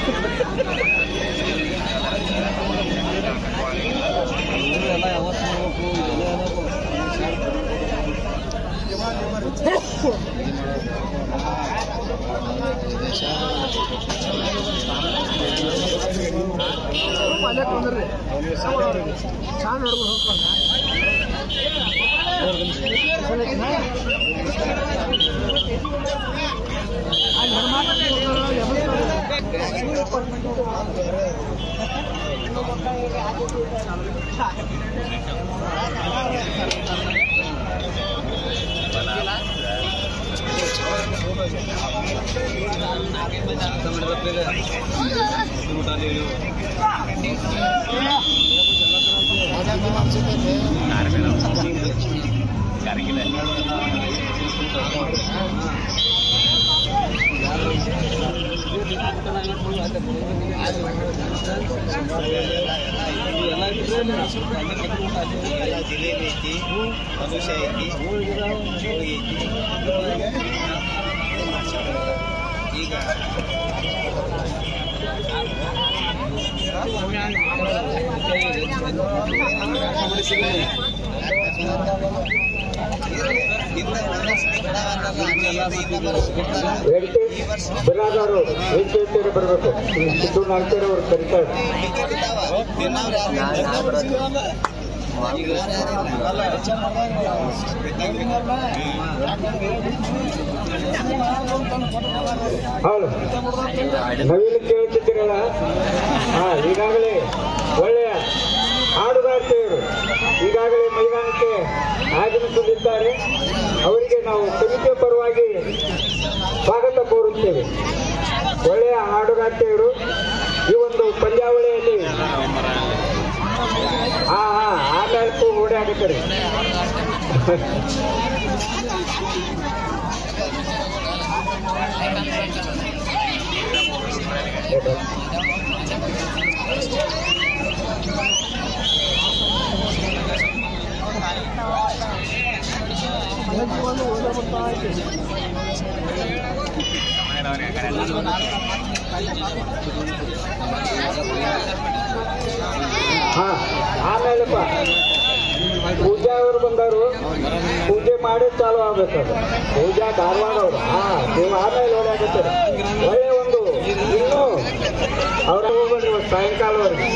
ಜಿಲೇಬಿ ಐತಿ ಮನುಷ್ಯ ಐತಿ ಹೋಳಿಗೆ ಐತಿ ಈಗ ವೆಂಕಟೇಶ್ ಬಿರಾದಾರು ವೆಂಕಟೇಶ್ವರ ಬರಬೇಕು ಸಿದ್ದು ನಾಲ್ಕೇರ್ ಅವರು ಕರೀತಾರೆ ಹೌದು ನವೀನ ಕೇಳ್ತಿದ್ದೀರಲ್ಲ ಹಾ ಈಗಾಗಲೇ ಒಳ್ಳೆಯ ಹಾಡುಗಾರ್ತಿಯರು ಈಗಾಗಲೇ ಮೈದಾನಕ್ಕೆ ಆಗಮಿಸಲಿದ್ದಾರೆ ಅವರಿಗೆ ನಾವು ಸಮಿತಿಯ ಪರವಾಗಿ ಸ್ವಾಗತ ಕೋರುತ್ತೇವೆ ಒಳ್ಳೆಯ ಹಾಡುಗಾರ್ತಿಯರು ಈ ಒಂದು ಪಂದ್ಯಾವಳಿಯಲ್ಲಿ ಹಾ ಹಾ ಆಮೇಲೆ ಓಡಿ ಆಗುತ್ತಾರೆ ಹಾ ಆಮೇಲೆಪ್ಪ ಪೂಜಾ ಅವರು ಬಂದರು ಪೂಜೆ ಮಾಡಿ ಚಾಲು ಆಗ್ಬೇಕದು ಪೂಜಾ ಧಾರವಾಡ ಅವರು ಹಾ ನೀವು ಆಮೇಲೆ ಓಡಾಡುತ್ತಾರೆ ಒಳ್ಳೆ ಒಂದು ಇನ್ನು ಅವ್ರ ಹೋಗ್ಬೇಡ್ರಿ ಇವತ್ತು ಸಾಯಂಕಾಲವರೆಗೆ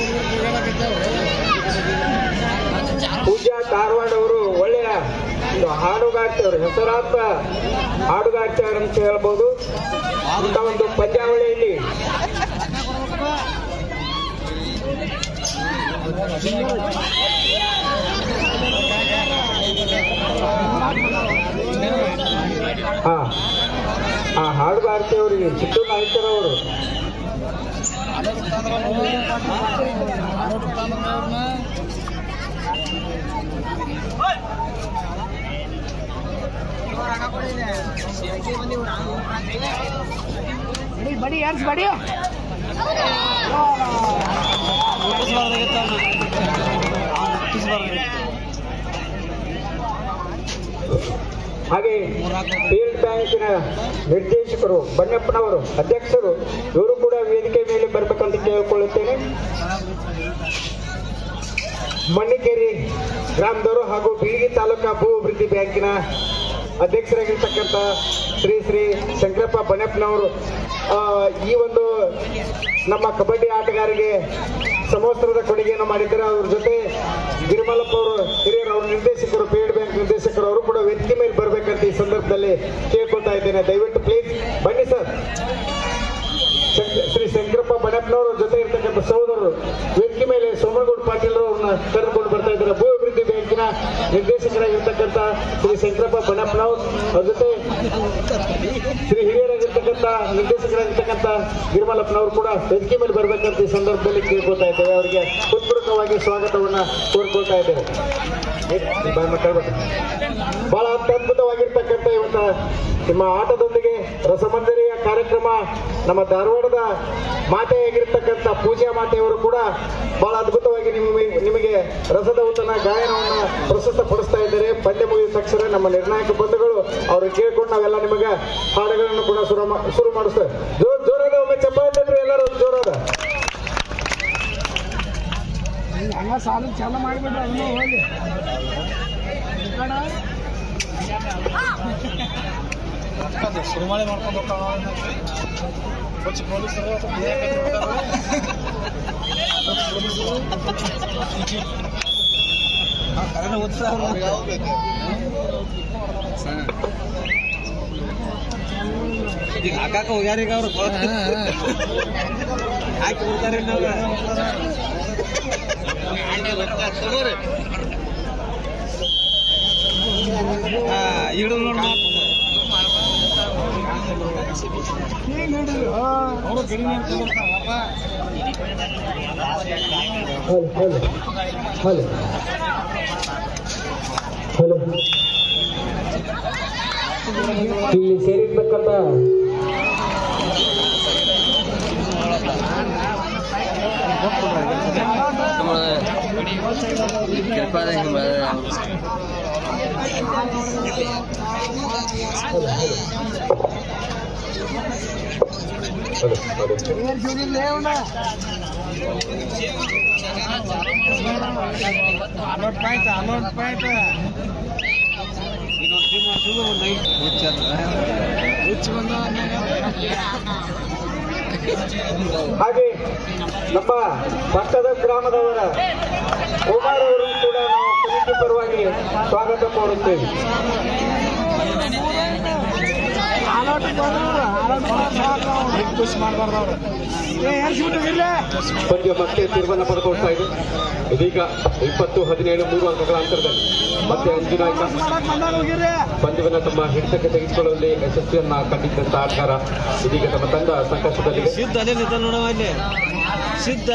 ಪೂಜಾ ಧಾರವಾಡ ಅವರು ಒಳ್ಳೆಯ ಒಂದು ಹಾಡುಗಾರ್ತಿಯವರು ಹೆಸರಾಂತ ಹಾಡುಗಾರ್ತಿಯವರು ಅಂತ ಹೇಳ್ಬೋದು ಇಂಥ ಒಂದು ಪಂದ್ಯಾವಳಿಯಲ್ಲಿ ಹಾ ಆ ಹಾಡುಗಾರ್ತಿ ಅವರಿಗೆ ಸಿದ್ದು ನಾಯ್ಕರ್ ಅವರು ಬಡಿ ಯಾರ್ಸ್ ಬಡಿ ಹಾಗೆ ಫೀಲ್ಡ್ ಬ್ಯಾಂಕಿನ ನಿರ್ದೇಶಕರು ಬಣ್ಣಪ್ಪನವರು ಅಧ್ಯಕ್ಷರು ಇವರು ಕೂಡ ವೇದಿಕೆ ಮೇಲೆ ಬರಬೇಕಂತ ಕೇಳಿಕೊಳ್ಳುತ್ತೇನೆ ಮಣ್ಣಿಕೇರಿ ಗ್ರಾಮದವರು ಹಾಗೂ ಬೀಳಿಗಿ ತಾಲೂಕಾ ಭೂ ಅಭಿವೃದ್ಧಿ ಬ್ಯಾಂಕಿನ ಅಧ್ಯಕ್ಷರಾಗಿರ್ತಕ್ಕಂಥ ಶ್ರೀ ಶ್ರೀ ಶಂಕರಪ್ಪ ಬಣ್ಣಪ್ಪನವರು ಆ, ಈ ಒಂದು ನಮ್ಮ ಕಬಡ್ಡಿ ಆಟಗಾರರಿಗೆ ಸಮವಸ್ತ್ರದ ಕೊಡುಗೆಯನ್ನು ಮಾಡಿದ್ದಾರೆ ಅವ್ರ ಜೊತೆ ಗಿರಿಮಲ್ಲಪ್ಪ ಅವರು ಹಿರಿಯರು ಅವ್ರ ನಿರ್ದೇಶಕರು ಪೇಡ್ ಬ್ಯಾಂಕ್ ನಿರ್ದೇಶಕರು ಅವರು ಕೂಡ ವೇದಿಕೆ ಮೇಲೆ ಬರಬೇಕಂತ ಈ ಸಂದರ್ಭದಲ್ಲಿ ಕೇಳ್ಕೊತಾ ಇದ್ದೇನೆ ದಯವಿಟ್ಟು ಪ್ಲೀಸ್ ಬನ್ನಿ ಸರ್ ಶಂಕ- ಶ್ರೀ ಶಂಕರಪ್ಪ ಬಣಪ್ಪನವರ ಜೊತೆ ಇರ್ತಕ್ಕಂಥ ಸಹೋದರರು ವೇದಿಕೆ ಮೇಲೆ ಸೋಮನಗೌಡ ಪಾಟೀಲ್ ಅವ್ರನ್ನ ಕರೆದುಕೊಂಡು ಬರ್ತಾ ಇದ್ದಾರೆ ಭೂ ಅಭಿವೃದ್ಧಿ ಬ್ಯಾಂಕಿನ ನಿರ್ದೇಶಕರಾಗಿರ್ತಕ್ಕಂಥ ಶ್ರೀ ಶಂಕರಪ್ಪ ಬಣಪ್ಪನವ್ರು ಅವ್ರ ಜೊತೆ ಶ್ರೀ ಹಿರಿಯರಾಗಿರ್ತಕ್ಕಂಥ ನಿರ್ದೇಶಕರಾಗಿರ್ತಕ್ಕಂಥ ಗಿರಿಮಲ್ಲಪ್ಪನವರು ಕೂಡ ವೇದಿಕೆ ಮೇಲೆ ಬರಬೇಕಂತ ಈ ಸಂದರ್ಭದಲ್ಲಿ ಕೇಳ್ಕೊತಾ ಇದ್ದೇವೆ ಅವರಿಗೆ ಹೃತ್ಪೂರ್ವಕವಾಗಿ ಸ್ವಾಗತವನ್ನ ಕೋರ್ಕೊಳ್ತಾ ಇದ್ದೇವೆ ಏ, ಬಾಯ್ ಮಾತಾಡ್ಬೇಕು. ಬಹಳ ಅತ್ಯದ್ಭುತವಾಗಿರ್ತಕ್ಕಂಥ ಇವತ್ತ ನಿಮ್ಮ ಆಟದೊಂದಿಗೆ ರಸಮಂಜರಿಯ ಕಾರ್ಯಕ್ರಮ ನಮ್ಮ ಧಾರವಾಡದ ಮಾತೆಯಾಗಿರ್ತಕ್ಕಂಥ ಪೂಜಾ ಮಾತೆಯವರು ಕೂಡ ಬಹಳ ಅದ್ಭುತವಾಗಿ ನಿಮಗೆ ನಿಮಗೆ ರಸದ ಊತನ ಗಾಯನವನ್ನ ಪ್ರಸ್ತುತ ಪಡಿಸ್ತಾ ಇದ್ದಾರೆ ಪಂದ್ಯ ಮುಗಿದ ತಕ್ಷಣ ನಮ್ಮ ನಿರ್ಣಾಯಕ ಬಂಧುಗಳು ಅವ್ರು ಕೇಳ್ಕೊಂಡು ನಾವೆಲ್ಲ ನಿಮಗೆ ಹಾಡುಗಳನ್ನು ಕೂಡ ಶುರು ಮಾ- ಶುರು ಮಾಡಿಸ್ತೇವೆ ಜೋರ್ ಜೋರಾದ ಒಮ್ಮೆ ಚಪ್ಪಾಳೆ ತಟ್ರಿ ಎಲ್ಲರೂ ಜೋರಾದ ಹಂಗ ಸಾಲ ಚಾಲು ಮಾಡಿಬಿಡ್ರಿ ಅದನ್ನು ಹೋಗಿ ಸುರುಮಳೆ ಮಾಡ್ಕೊಂಡು ಹೋಗ್ತಾವ ಪೊಲೀಸರು ಈಗ ಹಾಕಾಕ ಹೋಗ್ಯಾರ ಈಗ ಅವ್ರು ಹಾಕಿ ಬಿಡ್ತಾರೆ ಹಿಡಿದು ನೋಡಿ ಅವರು ಗಡಿ ಮಾಡ್ಕೊಂಡು ಹಲೋ ಹಲೋ ಹಲೋ ಹಲೋ ಇಲ್ಲಿ ಸೇರಿರ್ತಕ್ಕಂಥ hello hello a lot point a lot point ಹುಚ್ಚ ಬಂದ ಹಾಗೆ ನಮ್ಮ ಪಕ್ಕದ ಗ್ರಾಮದವರ ಕುಮಾರ್ ಅವರು ಕೂಡ ನಾವು ಕಮಿಟಿ ಪರವಾಗಿ ಸ್ವಾಗತ ಕೋರುತ್ತೇವೆ ಅಲೋಟ್ ಬಂದ್ರು ಅಲೋಟ್ ಖುಷಿ ಮಾಡಬಾರ್ದು ಅವ್ರು ಏ ಏನು ಶೂಟಿಗಿಲ್ಲ ಪಂದ್ಯ ಮತ್ತೆ ತೀರ್ಮಾನ ಪಡ್ಕೊಳ್ತಾ ಇದೆ ಇದೀಗ ಇಪ್ಪತ್ತು ಹದಿನೇಳು ಮೂರು ಅಂಕಗಳ ಅಂತರದಲ್ಲಿ ಮತ್ತೆ ಅಂಜುನಾಯ್ಕ ಮಾಡಕ್ ಬಂದಾಗ ಹೋಗಿರಿ ಪಂದ್ಯವನ್ನು ತಮ್ಮ ಹಿಡಿತಕ್ಕೆ ತೆಗೆದುಕೊಳ್ಳುವಲ್ಲಿ ಯಶಸ್ವಿಯನ್ನ ಕಂಡಿದ್ದಂತ ಆಟಗಾರ ಇದೀಗ ತಮ್ಮ ತಂಡ ಸಂಕಷ್ಟದಲ್ಲಿದೆ ಸಿದ್ಧ ಅಲ್ಲೇ ನಿಂತ ನೋಡವ ಅಲ್ಲಿ ಸಿದ್ಧ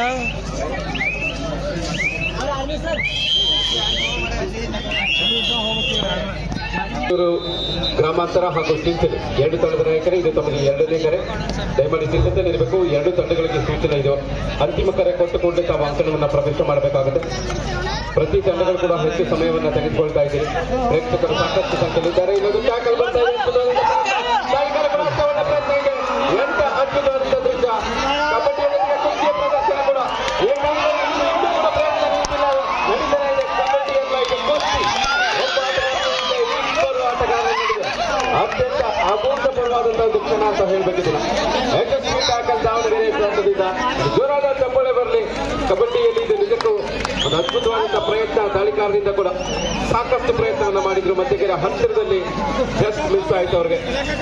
ಇವರು ಗ್ರಾಮಾಂತರ ಹಾಗೂ ಚಿಂಚನೆ ಎರಡು ತಂಡದ ನಾಯಕರೇ ಇದು ತಮಗೆ ಎರಡನೇ ಕರೆ ದಯಮಾಡಿ ಸಿದ್ಧತೆ ಇರಬೇಕು ಎರಡು ತಂಡಗಳಿಗೆ ಸೂಚನೆ ಇದೆ ಅಂತಿಮ ಕರೆ ಕೊಟ್ಟುಕೊಂಡು ತಾವು ಅಂಕಣವನ್ನು ಪ್ರವೇಶ ಮಾಡಬೇಕಾಗುತ್ತೆ ಪ್ರತಿ ತಂಡಗಳು ಕೂಡ ಹೆಚ್ಚು ಸಮಯವನ್ನು ತೆಗೆದುಕೊಳ್ತಾ ಇದ್ದೀರಿ ಪ್ರೇಕ್ಷಕರು ಸಾಕಷ್ಟು ಸಂಖ್ಯೆಯಲ್ಲಿದ್ದಾರೆ ಇನ್ನೊಂದು ಟ್ಯಾಕಲ್ ಬರ್ತಾ ಇದೆ ಅದ್ಭುತವಾದ ನಾಯಕರ ಪ್ರಯತ್ನವನ್ನ ಪ್ರಯತ್ನ ಇದೆ ಎಂತ ಅದ್ಭುತವಾದಂತ ದೃಶ್ಯ ಕಬಡ್ಡಿಯಲ್ಲಿ ಕುಸ್ತಿಯ ಪ್ರದರ್ಶನ ಕೂಡ ಏಕಾಂಗಿ ಇನ್ನೂ ಇನ್ನೂ ಕೂಡ ಪ್ರಯತ್ನ ನಿಂತಿಲ್ಲ ನಡೀತಾನೆ ಇದೆ ಕಬಡ್ಡಿ ಎಲ್ಲ ಈಗ ಕುಸ್ತಿ ಒಬ್ಬ ಆಟಗಾರನಿಂದ ಇಬ್ಬರು ಆಟಗಾರರ ನಡುವೆ ಅತ್ಯಂತ ಅಭೂತಪೂರ್ವವಾದಂತಹ ಒಂದು ಕ್ಷಣ ಅಂತ ಹೇಳ್ಬೇಕಿಲ್ಲ ಯಶಸ್ವಿ ಟ್ಯಾಕಲ್ ದಾವಣಗೆರೆ ತಂಡದಿಂದ ಜೋರಾದ ಚಪ್ಪಾಳೆ ಬರಲಿ ಕಬಡ್ಡಿಯಲ್ಲಿ ಇದು ನಿಜಕ್ಕೂ ಒಂದು ಅದ್ಭುತವಾದಂತಹ ಪ್ರಯತ್ನ ದಾಳಿಕಾರರಿಂದ ಕೂಡ ಸಾಕಷ್ಟು ಪ್ರಯತ್ನವನ್ನ ಮಾಡಿದ್ರು ಮಧ್ಯಗೆರೆ ಹತ್ತಿರದಲ್ಲಿ ಜಸ್ಟ್ ಮಿಸ್ ಆಯ್ತು ಅವ್ರಿಗೆ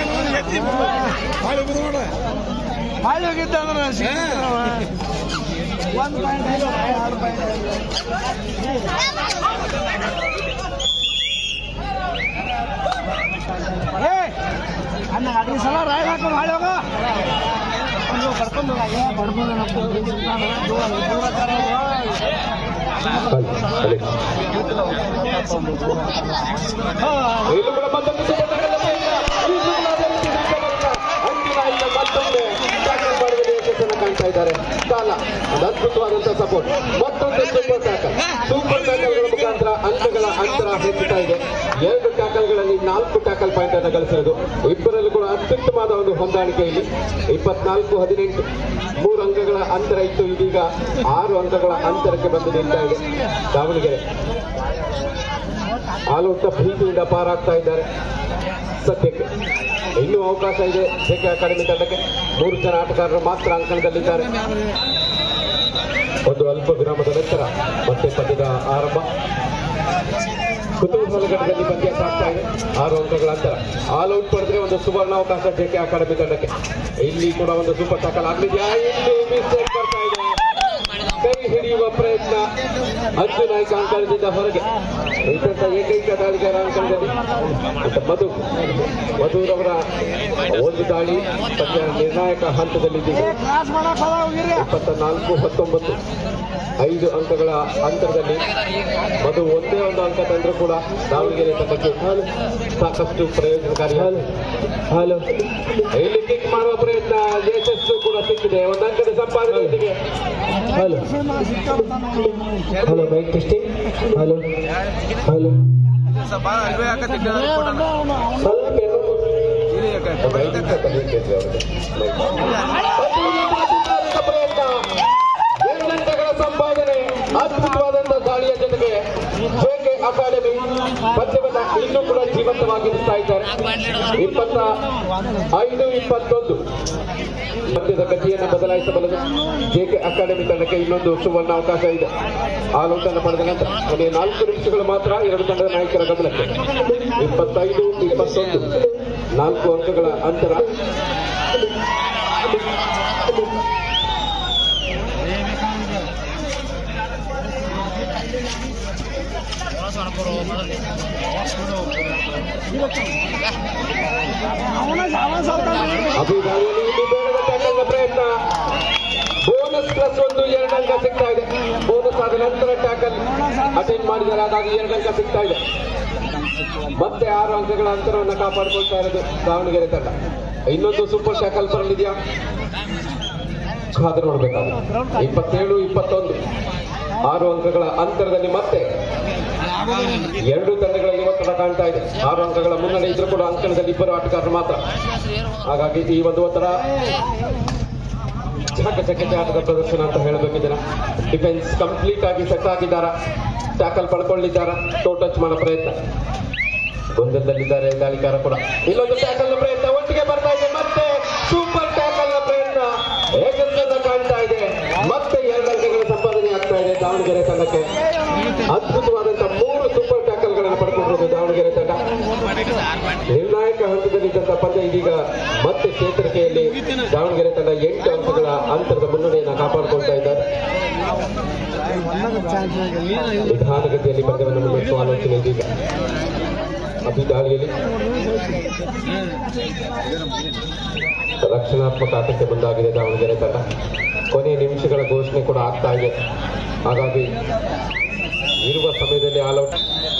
ಮಾಡಿ ಹೋಗಿದ್ದ ಅಂದ್ರೆ ಒಂದು ಪಾಯಿಂಟ್ ಐದು ಎರಡು ಪಾಯಿಂಟ್ ಏ ಅನ್ನ ಅದ್ರ ಸಲ ರಾಯ್ ಹಾಕೊಂಡು ಮಾಡಿ ಹೋಗ ಒಂದು ಕರ್ಕೊಂಡು ಹೋಗ ಬಡ್ಕೊಂಡು ದೂರ ದೂರ ತರ ಅಲ್ಲಿ, ಅಲ್ಲಿ. ಇಲ್ಲೂ ಕೂಡ ಮತ್ತೊಂದು ಸುವರ್ಣಗಳ ಪ್ರಯತ್ನ. ಇಲ್ಲೂ ಕೂಡ ಅದೇ ರೀತಿ ನಿಂತವರನ್ನ ಅಂತಿಮ ಇಲ್ಲ ಮತ್ತೊಮ್ಮೆ ಟ್ಯಾಕಲ್ ಮಾಡುವಲ್ಲಿ ಯಶಸ್ಸನ್ನು ಕಾಣ್ತಾ ಇದ್ದಾರೆ ಕಾಲ ಒಂದು ಅದ್ಭುತವಾದಂತಹ ಸಪೋರ್ಟ್ ಮತ್ತೊಂದು ಸೂಪರ್ ಟ್ಯಾಕಲ್ ಸೂಪರ್ ಟ್ಯಾಕಲ್ಗಳ ಮುಖಾಂತರ ಅಂಕಗಳ ಅಂತರ ಹೆಚ್ಚುತ್ತಾ ಇದೆ ಎರಡು ಟ್ಯಾಕಲ್ಗಳಲ್ಲಿ ನಾಲ್ಕು ಟ್ಯಾಕಲ್ ಪಾಯಿಂಟ್ ಅನ್ನು ಗಳಿಸಿರೋದು ಇಬ್ಬರಲ್ಲೂ ಕೂಡ ಅತ್ಯುತ್ತಮವಾದ ಒಂದು ಹೊಂದಾಣಿಕೆ ಇಲ್ಲಿ ಇಪ್ಪತ್ನಾಲ್ಕು ಹದಿನೆಂಟು ಮೂರು ಅಂಕಗಳ ಅಂತರ ಇತ್ತು ಇದೀಗ ಆರು ಅಂಕಗಳ ಅಂತರಕ್ಕೆ ಬಂದು ನಿಲ್ತಾ ಇದೆ ದಾವಣಗೆರೆ ಆಲೋಟ ಪ್ರೀತಿಯಿಂದ ಪಾರಾಗ್ತಾ ಇದ್ದಾರೆ ಸದ್ಯಕ್ಕೆ ಇನ್ನೂ ಅವಕಾಶ ಇದೆ ಜೆಕೆ ಅಕಾಡೆಮಿ ತಂಡಕ್ಕೆ ಮೂರು ಜನ ಆಟಗಾರರು ಮಾತ್ರ ಅಂಕಣದಲ್ಲಿದ್ದಾರೆ ಒಂದು ಅಲ್ಪ ವಿರಾಮದ ನಂತರ ಮತ್ತೆ ಪಂದ್ಯದ ಆರಂಭ ಕುತೂಹಲಘಟ್ಟದಲ್ಲಿ ಪಂದ್ಯ ಸಾಗ್ತಾ ಇದೆ ಆರು ಅಂಕಗಳ ಅಂತರ ಆಲ್ ಔಟ್ ಪಡೆದ್ರೆ ಒಂದು ಸುವರ್ಣ ಅವಕಾಶ ಜೆಕೆ ಅಕಾಡೆಮಿ ತಂಡಕ್ಕೆ ಇಲ್ಲಿ ಕೂಡ ಒಂದು ಸೂಪರ್ ಟ್ಯಾಕಲ್ ಆಗ್ಲಿದೆಯಾ ಇಲ್ಲಿ ಮಿಸ್ಟೇಕ್ ಬರ್ತಾ ಇದೆ ಕೈ ಹಿಡಿಯುವ ಪ್ರಯತ್ನ ಅಂಜು ನಾಯ್ಕ ಅಂಕಣದಿಂದ ಹೊರಗೆ ಇಂಥ ಏಕೈಕ ದಾಳಿಗಾರ ಅಂಕಣದಲ್ಲಿ ಮತ್ತು ಮಧು ಮಧುರವರ ಒಂದು ದಾಳಿ ಪಂದ್ಯ ನಿರ್ಣಾಯಕ ಹಂತದಲ್ಲಿದ್ದೀಗ ಕ್ಲಾಸ್ ಮಾಡಕ್ ಹೋದ ಹೋಗಿರಿ ಇಪ್ಪತ್ತ ನಾಲ್ಕು ಹತ್ತೊಂಬತ್ತು ಐದು ಅಂಕಗಳ ಅಂತರದಲ್ಲಿ ಮಧು ಒಂದೇ ಒಂದು ಅಂಕ ತಂದರೂ ಕೂಡ ದಾವಣಗೆರೆ ತಂಡಕ್ಕೆ ಸಾಕಷ್ಟು ಪ್ರಯೋಜನಕಾರಿ ಹಾಲು ಇಲ್ಲಿ ಕಿಕ್ ಮಾಡುವ ಪ್ರಯತ್ನ ಯಶಸ್ಸು ಕೂಡ ಸಿಕ್ಕಿದೆ ಒಂದು ಅಂಕದ ಸಂಪಾದನೆಯೊಂದಿಗೆ hello hello mic testing hello hello ಸ್ವಲ್ಪ ಏನೋ ಮೈಕ್ ಕಲಿಯುತ್ತಿದ್ವಿ ಅವರಿಗೆ. ಅದ್ಭುತವಾದ ಪ್ರಯತ್ನ ಏಳು ಅಂಕಗಳ ಸಂಪಾದನೆ ಅದ್ಭುತವಾದ ಆಗಿರ್ತಾ ಇದ್ದಾರೆ ಇಪ್ಪತ್ತ ಐದು ಇಪ್ಪತ್ತೊಂದು ಮಧ್ಯದ ಗತಿಯನ್ನು ಬದಲಾಯಿಸಬಲ್ಲದು ಜೆಕೆ ಅಕಾಡೆಮಿ ತಂಡಕ್ಕೆ ಇನ್ನೊಂದು ಸುವರ್ಣ ಅವಕಾಶ ಇದೆ ಆಲ್ ಅನ್ನು ಪಡೆದ ನಂತರ ಕೊನೆಯ ನಾಲ್ಕು ನಿಮಿಷಗಳು ಮಾತ್ರ ಎರಡು ತಂಡದ ನಾಯಕರ ಗಮನಕ್ಕೆ ಇಪ್ಪತ್ತೈದು ಇಪ್ಪತ್ತೊಂದು ನಾಲ್ಕು ಅಂಕಗಳ ಅಂತರ ಅವನ ಅವನ ಸಾವ್ಕಾರ ಅಭಿದಾನಿಯಲ್ಲಿ ಇಲ್ಲಿ ಬೇಡದ ಟ್ಯಾಕಲ್ನ ಪ್ರಯತ್ನ ಬೋನಸ್ ಪ್ಲಸ್ ಒಂದು ಎರಡು ಅಂಕ ಸಿಗ್ತಾ ಇದೆ ಬೋನಸ್ ಆದ ನಂತರ ಟ್ಯಾಕಲ್ ಅಟೆಂಡ್ ಮಾಡಿದರೆ ಹಾಗಾಗಿ ಎರಡು ಅಂಕ ಸಿಗ್ತಾ ಇದೆ ಮತ್ತೆ ಆರು ಅಂಕಗಳ ಅಂತರವನ್ನು ಕಾಪಾಡಿಕೊಳ್ತಾ ಇರೋದು ದಾವಣಗೆರೆ ತಂಡ ಇನ್ನೊಂದು ಸೂಪರ್ ಟ್ಯಾಕಲ್ ಬರಲಿದೆಯಾ ಕಾದು ನೋಡಬೇಕಾಗುತ್ತೆ ಇಪ್ಪತ್ತೇಳು ಇಪ್ಪತ್ತೊಂದು ಆರು ಅಂಕಗಳ ಅಂತರದಲ್ಲಿ ಮತ್ತೆ ಎರಡು ತಂಡಗಳಲ್ಲಿ ಒತ್ತಡ ಕಾಣ್ತಾ ಇದೆ ಆರು ಅಂಕಗಳ ಮುನ್ನಡೆ ಇದ್ರೂ ಕೂಡ ಅಂಕಣದಲ್ಲಿ ಇಬ್ಬರು ಆಟಗಾರರು ಮಾತ್ರ ಹಾಗಾಗಿ ಈ ಒಂದು ಒತ್ತಡ ಚಕಚಕತೆ ಆಟದ ಪ್ರದರ್ಶನ ಅಂತ ಹೇಳಬೇಕಿದ್ದೀನ ಡಿಫೆನ್ಸ್ ಕಂಪ್ಲೀಟ್ ಆಗಿ ಸೆಟ್ ಆಗಿದ್ದಾರ ಟ್ಯಾಕಲ್ ಪಡ್ಕೊಳ್ಳಿದ್ದಾರ ಟೋ ಟಚ್ ಮಾಡೋ ಪ್ರಯತ್ನ ಗೊಂದಲದಲ್ಲಿದ್ದಾರೆ ದಾಳಿಕಾರ ಕೂಡ ಇಲ್ಲೊಂದು ಟ್ಯಾಕಲ್ ಪ್ರಯತ್ನ ಒಟ್ಟಿಗೆ ಬರ್ತಾ ಇದೆ ಮತ್ತೆ ಸೂಪರ್ ಟ್ಯಾಕಲ್ ಪ್ರಯತ್ನ ಏಕಂತದ ಕಾಣ್ತಾ ಇದೆ ಮತ್ತೆ ಎರಡು ಅಂಕಗಳ ಸಂಪಾದನೆ ಆಗ್ತಾ ಇದೆ ದಾವಣಗೆರೆ ತಂಡಕ್ಕೆ ಅದ್ಭುತವಾದಂತಹ ಮೂರು ಸೂಪರ್ ಟ್ಯಾಕಲ್ಗಳನ್ನು ಪಡ್ಕೊಂಡಿರೋದು ದಾವಣಗೆರೆ ತಂಡ ನಿರ್ಣಾಯಕ ಹಂತದಲ್ಲಿದ್ದಂತಹ ಪಂದ್ಯ ಇದೀಗ ಮತ್ತೆ ಚೇತರಿಕೆಯಲ್ಲಿ ದಾವಣಗೆರೆ ತಂಡ ಎಂಟು ಅಂಕಗಳ ಅಂತರದ ಮುನ್ನಡೆಯನ್ನು ಕಾಪಾಡಿಕೊಳ್ತಾ ಇದ್ದಾರೆ ನಿಧಾನಗತಿಯಲ್ಲಿ ಪಂದ್ಯವನ್ನು ಮುನ್ನಡೆಸುವ ಆಲೋಚನೆ ಇದೀಗ ಅಭಿ ದಾಳಿಯಲ್ಲಿ ರಕ್ಷಣಾತ್ಮಕ ಆಟಕ್ಕೆ ಮುಂದಾಗಿದೆ ದಾವಣಗೆರೆ ತಂಡ ಕೊನೆಯ ನಿಮಿಷಗಳ ಘೋಷಣೆ ಕೂಡ ಆಗ್ತಾ ಇದೆ ಹಾಗಾಗಿ ಇರುವ ಸಮಯದಲ್ಲಿ ಆಲ್ಔಟ್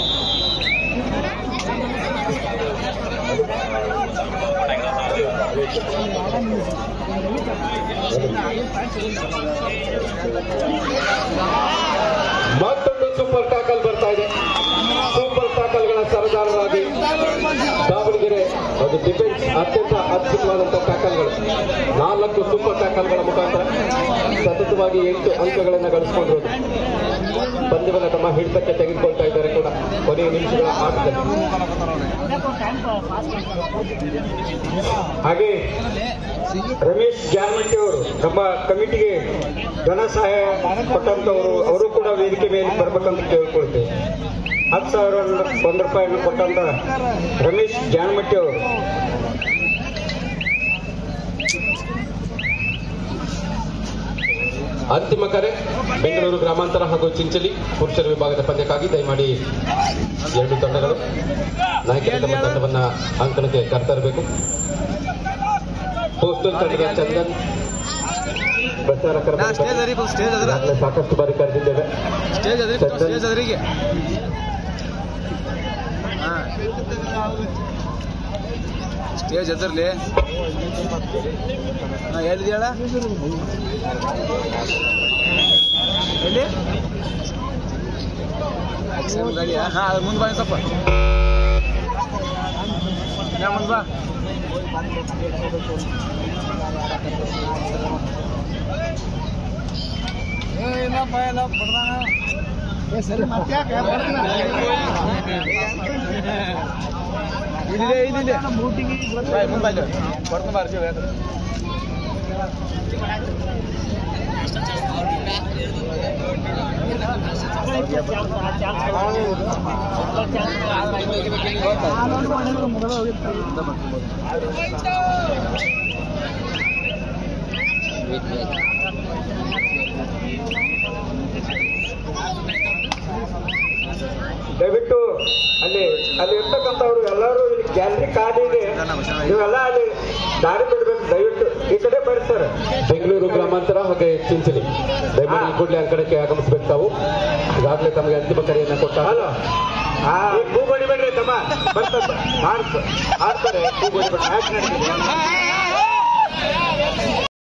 ಮತ್ತೊಂದು ಸೂಪರ್ ಟ್ಯಾಕಲ್ ಬರ್ತಾ ಇದೆ ಸೂಪರ್ ಟ್ಯಾಕಲ್ಗಳ ಸರದಾರರಾಗಿ ದಾವಣಗೆರೆ ಒಂದು ಡಿಫೆನ್ಸ್ ಅತ್ಯಂತ ಅದ್ಭುತವಾದಂತಹ ಟ್ಯಾಕಲ್ಗಳು ನಾಲ್ಕು ಸೂಪರ್ ಟ್ಯಾಕಲ್ಗಳ ಮುಖಾಂತರ ಸತತವಾಗಿ ಎಂಟು ಅಂಕಗಳನ್ನು ಗಳಿಸಿಕೊಂಡಿರೋದು ಪಂದ್ಯವನ್ನು ತಮ್ಮ ಹಿಡಿತಕ್ಕೆ ತೆಗೆದುಕೊಳ್ತಾ ಇದ್ದಾರೆ ಕೂಡ ಕೊನೆಯ ನಿಮಿಷಗಳ ಆಟದಲ್ಲಿ ಹಾಗೆ ರಮೇಶ್ ಜಾರಮಟ್ಟಿ ಅವರು ನಮ್ಮ ಕಮಿಟಿಗೆ ಧನ ಸಹಾಯ ಕೊಟ್ಟಂತವರು ಅವರು ಕೂಡ ವೇದಿಕೆ ಮೇಲೆ ಬರ್ಬೇಕಂತ ಕೇಳ್ಕೊಳ್ತೇವೆ ಹತ್ತು ಸಾವಿರ ಒಂದು ರೂಪಾಯಿಯನ್ನು ಕೊಟ್ಟಂತ ರಮೇಶ್ ಜಾನಮಟ್ಟಿ ಅವರು ಅಂತಿಮ ಕರೆ ಬೆಂಗಳೂರು ಗ್ರಾಮಾಂತರ ಹಾಗೂ ಚಿಂಚಲಿ ಪುರುಷರ ವಿಭಾಗದ ಪಂದ್ಯಕ್ಕಾಗಿ ದಯಮಾಡಿ ಎರಡು ತಂಡಗಳು ನಾಯಕರ ತಮ್ಮ ತಂಡವನ್ನ ಅಂಕಣಕ್ಕೆ ಕರ್ತರಬೇಕು ಪೋಸ್ಟಲ್ ತಂಡದ ಚಂದನ್ ಪ್ರಚಾರಕರ ಸ್ಟೇಜ್ ಅದ್ರಿ ಸ್ಟೇಜ್ ಅದ್ರ ಈಗಾಗಲೇ ಸಾಕಷ್ಟು ಬಾರಿ ಕರೆದಿದ್ದೇವೆ ಸ್ಟೇಜ್ ಅದ್ರಿ ಸ್ಟೇಜ್ ಅದ್ರಿಗೆ ಸ್ಟೇಜ್ ಎದರ್ಲಿ ಹಾ ಎಲ್ಲಿದ್ಯಾಳ ಎಲ್ಲಿ ಎಕ್ಸಾಮ್ ಗಾಡಿಯಾ ಹಾ ಅದು ಮುಂದೆ ಬಾ ಸ್ವಲ್ಪ ಯಾ ಮುಂದೆ ಬಾ ಏನಪ್ಪ ಎಲ್ಲ ಬಡ್ದಾನ ಸರಿ ಮತ್ತೆ ಯಾಕೆ ಬರ್ತೀನಿ ಇಲ್ಲಿದೆ ಇಲ್ಲಿದೆ ಬಾಯ್ ಮುಂದೆ ಬಾಯ್ ಬರ್ತೀನಿ ಬಾರ್ಸಿ ಮೊದಲು ಹೋಗಿತ್ತು ದಯವಿಟ್ಟು ಅಲ್ಲಿ ಅಲ್ಲಿ ಇರ್ತಕ್ಕಂಥವ್ರು ಎಲ್ಲರೂ ಇಲ್ಲಿ ಗ್ಯಾಲರಿ ಖಾಲಿ ಇದೆ ನೀವೆಲ್ಲ ಅಲ್ಲಿ ದಾರಿ ಬಿಡ್ಬೇಕು ದಯವಿಟ್ಟು ಈ ಕಡೆ ಬರ್ರಿ ಸರ್ ಬೆಂಗಳೂರು ಗ್ರಾಮಾಂತರ ಹಾಗೆ ಚಿಂಚಲಿ ದಯಮಾಡಿ ಈ ಕೂಡಲೇ ಅಂಕಣಕ್ಕೆ ಆಗಮಿಸಬೇಕು ತಾವು ಈಗಾಗಲೇ ತಮಗೆ ಅಂತಿಮ ಕರೆಯನ್ನು ಕೊಟ್ಟ ಹಲೋ ಈ ಹೂ ಬಡಿಬೇಡ್ರಿ ತಮ್ಮ ಬರ್ತಾರೆ ಆಡ್ತಾರೆ ಹೂ ಬಡಿಬೇಡ್ರಿ ಮ್ಯಾಚ್ ನಡೀತಿದೆ